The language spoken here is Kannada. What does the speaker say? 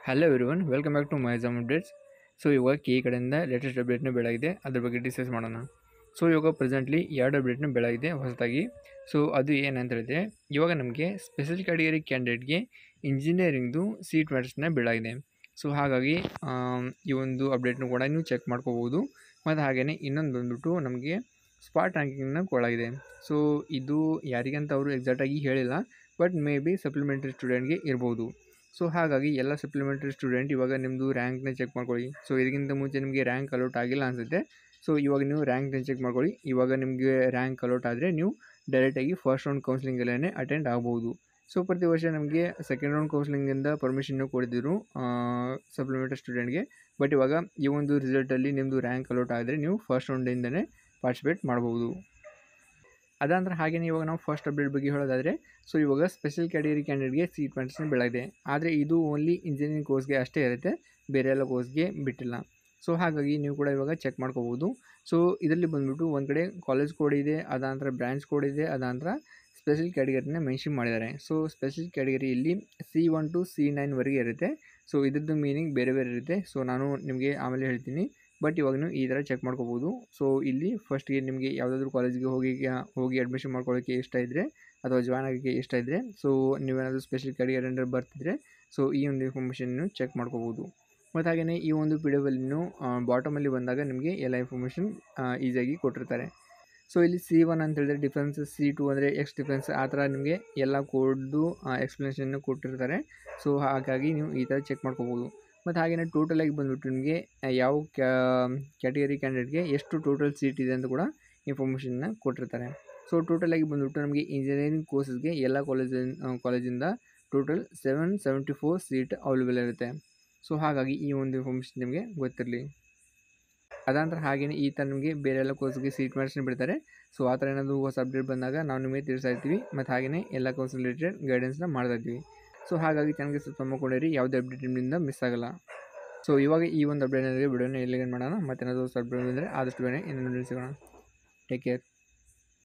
hello everyone welcome back to my exam updates so ಇವಾಗ ಕೆ ಕಡೆಯಿಂದ ಲೇಟೆಸ್ಟ್ ಅಪ್ಡೇಟ್ನ ಬೆಳಗಿದೆ ಅದ್ರ ಬಗ್ಗೆ ಡಿಸ್ಕಸ್ ಮಾಡೋಣ ಸೊ ಇವಾಗ ಪ್ರೆಸೆಂಟ್ಲಿ ಎರಡು ಅಪ್ಡೇಟ್ನ ಬೆಳಗಿದೆ ಹೊಸದಾಗಿ ಸೊ ಅದು ಏನಂತ ಹೇಳಿದ್ರೆ ಇವಾಗ ನಮಗೆ ಸ್ಪೆಷಲ್ ಕ್ಯಾಟಗರಿ ಕ್ಯಾಂಡಿಡೇಟ್ಗೆ ಇಂಜಿನಿಯರಿಂಗ್ದು ಸೀಟ್ ಮ್ಯಾಟ್ರಸ್ನ ಬೆಳಗಿದೆ ಸೊ ಹಾಗಾಗಿ ಆಮ್, ಈ ಒಂದು ಅಪ್ಡೇಟ್ನು ಕೂಡ ನೀವು ಚೆಕ್ ಮಾಡ್ಕೋಬೋದು ಮತ್ತು ಹಾಗೆಯೇ ಇನ್ನೊಂದು ಬಂದ್ಬಿಟ್ಟು ನಮಗೆ ಸ್ಪಾಟ್ ರ್ಯಾಂಕಿಂಗ್ನ ಕೊಡಲಾಗಿದೆ ಸೊ ಇದು ಯಾರಿಗಂತ ಅವರು ಎಕ್ಸಾಕ್ಟಾಗಿ ಹೇಳಿಲ್ಲ ಬಟ್ ಮೇ ಬಿ ಸಪ್ಲಿಮೆಂಟರಿ ಸ್ಟೂಡೆಂಟ್ಗೆ ಇರ್ಬೋದು ಸೊ ಹಾಗಾಗಿ ಎಲ್ಲ ಸಪ್ಲಿಮೆಂಟರಿ ಸ್ಟೂಡೆಂಟ್ ಇವಾಗ ನಿಮ್ಮದು ರ್ಯಾಂಕ್ನ ಚೆಕ್ ಮಾಡ್ಕೊಳ್ಳಿ ಸೊ ಇದಕ್ಕಿಂತ ಮುಂಚೆ ನಿಮಗೆ ರ್ಯಾಂಕ್ ಅಲೌಟ್ ಆಗಿಲ್ಲ ಅನಿಸುತ್ತೆ ಸೊ ಇವಾಗ ನೀವು ರ್ಯಾಂಕ್ನ ಚೆಕ್ ಮಾಡ್ಕೊಳ್ಳಿ ಇವಾಗ ನಿಮಗೆ ರ್ಯಾಂಕ್ ಅಲೌಟ್ ಆದರೆ ನೀವು ಡೈರೆಕ್ಟಾಗಿ ಫಸ್ಟ್ ರೌಂಡ್ ಕೌನ್ಸಿಲಿಂಗಲ್ಲೇ ಅಟೆಂಡ್ ಆಗ್ಬೋದು ಸೊ ಪ್ರತಿ ವರ್ಷ ನಮಗೆ ಸೆಕೆಂಡ್ ರೌಂಡ್ ಕೌನ್ಸಿಲಿಂಗಿಂದ ಪರ್ಮಿಷನ್ನು ಕೊಡಿದ್ರು ಸಪ್ಲಿಮೆಂಟರಿ ಸ್ಟೂಡೆಂಟ್ಗೆ ಬಟ್ ಇವಾಗ ಈ ಒಂದು ರಿಸಲ್ಟಲ್ಲಿ ನಿಮ್ಮದು ರ್ಯಾಂಕ್ ಅಲೌಟ್ ಆದರೆ ನೀವು ಫಸ್ಟ್ ರೌಂಡಿಂದನೇ ಪಾರ್ಟಿಸಿಪೇಟ್ ಮಾಡ್ಬೋದು ಅದಂದ್ರೆ ಹಾಗೆಯೇ ಇವಾಗ ನಾವು ಫಸ್ಟ್ ಅಪ್ಡೇಟ್ ಬಗ್ಗೆ ಹೇಳೋದಾದರೆ ಸೊ ಇವಾಗ ಸ್ಪೆಷಲ್ ಕ್ಯಾಟಗರಿ ಕ್ಯಾಂಡಿಡೇಟ್ಗೆ ಸೀಟ್ ಮ್ಯಾಟ್ರಸ್ನ ಬೆಳಗಿದೆ ಆದರೆ ಇದು ಓನ್ಲಿ ಇಂಜಿನಿಯರಿಂಗ್ ಕೋರ್ಸ್ಗೆ ಅಷ್ಟೇ ಇರುತ್ತೆ ಬೇರೆ ಎಲ್ಲ ಕೋರ್ಸ್ಗೆ ಬಿಟ್ಟಿಲ್ಲ ಸೊ ಹಾಗಾಗಿ ನೀವು ಕೂಡ ಇವಾಗ ಚೆಕ್ ಮಾಡ್ಕೋಬೋದು ಸೊ ಇದರಲ್ಲಿ ಬಂದುಬಿಟ್ಟು ಒಂದು ಕಡೆ ಕಾಲೇಜ್ ಕೋಡ್ ಇದೆ ಅದಾನಂತರ ಬ್ರಾಂಚ್ ಕೋಡ್ ಇದೆ ಅದಾನಂತರ ಸ್ಪೆಷಲ್ ಕ್ಯಾಟಗರಿನ ಮೆನ್ಷನ್ ಮಾಡಿದ್ದಾರೆ ಸೊ ಸ್ಪೆಷಲ್ ಕ್ಯಾಟಗರಿಯಲ್ಲಿ ಸಿ ಒನ್ ಟು ಸಿ ನೈನ್ವರೆಗೆ ಇರುತ್ತೆ ಸೊ ಇದ್ರದ್ದು ಮೀನಿಂಗ್ ಬೇರೆ ಬೇರೆ ಇರುತ್ತೆ ಸೊ ನಾನು ನಿಮಗೆ ಆಮೇಲೆ ಹೇಳ್ತೀನಿ ಬಟ್ ಇವಾಗ ನೀವು ಈ ಥರ ಚೆಕ್ ಮಾಡ್ಕೋಬೋದು ಸೊ ಇಲ್ಲಿ ಫಸ್ಟ್ಗೆ ನಿಮಗೆ ಯಾವುದಾದ್ರೂ ಕಾಲೇಜಿಗೆ ಹೋಗಿ ಹೋಗಿ ಅಡ್ಮಿಷನ್ ಮಾಡ್ಕೊಳ್ಳೋಕ್ಕೆ ಇಷ್ಟ ಇದ್ದರೆ ಅಥವಾ ಜಾಯ್ನ್ ಆಗೋಕ್ಕೆ ಇಷ್ಟ ಇದ್ದರೆ ಸೊ ನೀವೇನಾದರೂ ಸ್ಪೆಷಲ್ ಕ್ಯಾಟಗರಿ ಅಂಡರ್ ಬರ್ತಿದ್ರೆ ಸೊ ಈ ಒಂದು ಇನ್ಫಾರ್ಮೇಷನ್ನು ಚೆಕ್ ಮಾಡ್ಕೋಬೋದು ಮತ್ತು ಹಾಗೆಯೇ ಈ ಒಂದು ಪಿ ಡಿ ಎಫಲ್ಲಿ ಬಾಟಮಲ್ಲಿ ಬಂದಾಗ ನಿಮಗೆ ಎಲ್ಲ ಇನ್ಫಾರ್ಮೇಷನ್ ಈಸಿಯಾಗಿ ಕೊಟ್ಟಿರ್ತಾರೆ ಸೊ ಇಲ್ಲಿ ಸಿ ಒನ್ ಅಂತ ಹೇಳಿದ್ರೆ ಡಿಫೆನ್ಸ್ ಸಿ ಟು ಅಂದರೆ ಎಕ್ಸ್ ಡಿಫೆನ್ಸ್ ಆ ಥರ ನಿಮಗೆ ಎಲ್ಲ ಕೋಡ್ದು ಎಕ್ಸ್ಪ್ಲನೇಷನ್ನು ಕೊಟ್ಟಿರ್ತಾರೆ ಸೊ ಹಾಗಾಗಿ ನೀವು ಈ ಥರ ಚೆಕ್ ಮಾಡ್ಕೋಬೋದು ಮತ್ತು ಹಾಗೆಯೇ ಟೋಟಲಾಗಿ ಬಂದುಬಿಟ್ಟು ನಿಮಗೆ ಯಾವ ಕ್ಯಾಟಗರಿ ಕ್ಯಾಂಡಿಡೇಟ್ಗೆ ಎಷ್ಟು ಟೋಟಲ್ ಸೀಟ್ ಇದೆ ಅಂತ ಕೂಡ ಇನ್ಫಾರ್ಮೇಷನ್ನ ಕೊಟ್ಟಿರ್ತಾರೆ ಸೊ ಟೋಟಲಾಗಿ ಬಂದುಬಿಟ್ಟು ನಮಗೆ ಇಂಜಿನಿಯರಿಂಗ್ ಕೋರ್ಸಸ್ಗೆ ಎಲ್ಲ ಕಾಲೇಜಿನ ಕಾಲೇಜಿಂದ total seven seventy four seat available ಇರುತ್ತೆ ಸೊ ಹಾಗಾಗಿ ಈ ಒಂದು ಇನ್ಫಾರ್ಮೇಷನ್ ನಿಮಗೆ ಗೊತ್ತಿರಲಿ ಅದಾನಂತರ ಹಾಗೆಯೇ ಈ ಥರ ನಿಮಗೆ ಬೇರೆ ಎಲ್ಲ ಕೋರ್ಸ್ಗೆ ಸೀಟ್ ಮ್ಯಾಟ್ಸ್ನ ಬಿಡ್ತಾರೆ ಸೊ ಆ ಥರ ಏನಾದರೂ ಹೊಸ ಅಪ್ಡೇಟ್ ಬಂದಾಗ ನಾವು ನಿಮಗೆ ತಿಳಿಸ್ತಾ ಇರ್ತೀವಿ ಮತ್ತು ಹಾಗೆಯೇ ಎಲ್ಲ ಕೋರ್ಸ್ ರಿಲೇಟೆಡ್ ಗೈಡೆನ್ಸ್ನ ಮಾಡ್ತಾ ಇರ್ತೀವಿ ಸೊ ಹಾಗಾಗಿ ಚಾನಲ್ಗೆ ಸ್ವಲ್ಪ ಮಾಡ್ಕೊಂಡಿರಿ ಯಾವುದೇ ಅಪ್ಡೇಟ್ ನಿಮ್ಮಿಂದ ಮಿಸ್ ಆಗಲ್ಲ ಸೊ ಇವಾಗ ಈ ಒಂದು ಅಪ್ಡೇಟ್ನಲ್ಲಿ ವಿಡಿಯೋನ ಎಲ್ಲಿಗೆ ಮಾಡೋಣ ಮತ್ತು ಏನಾದರೂ ಹೊಸ ಅಪ್ಡೇಟ್ ಬಂದರೆ ಆದಷ್ಟು ಬೇಗ ಇನ್ನೊಂದು ಸಿಗೋಣ ಟೇಕ್ ಕೇರ್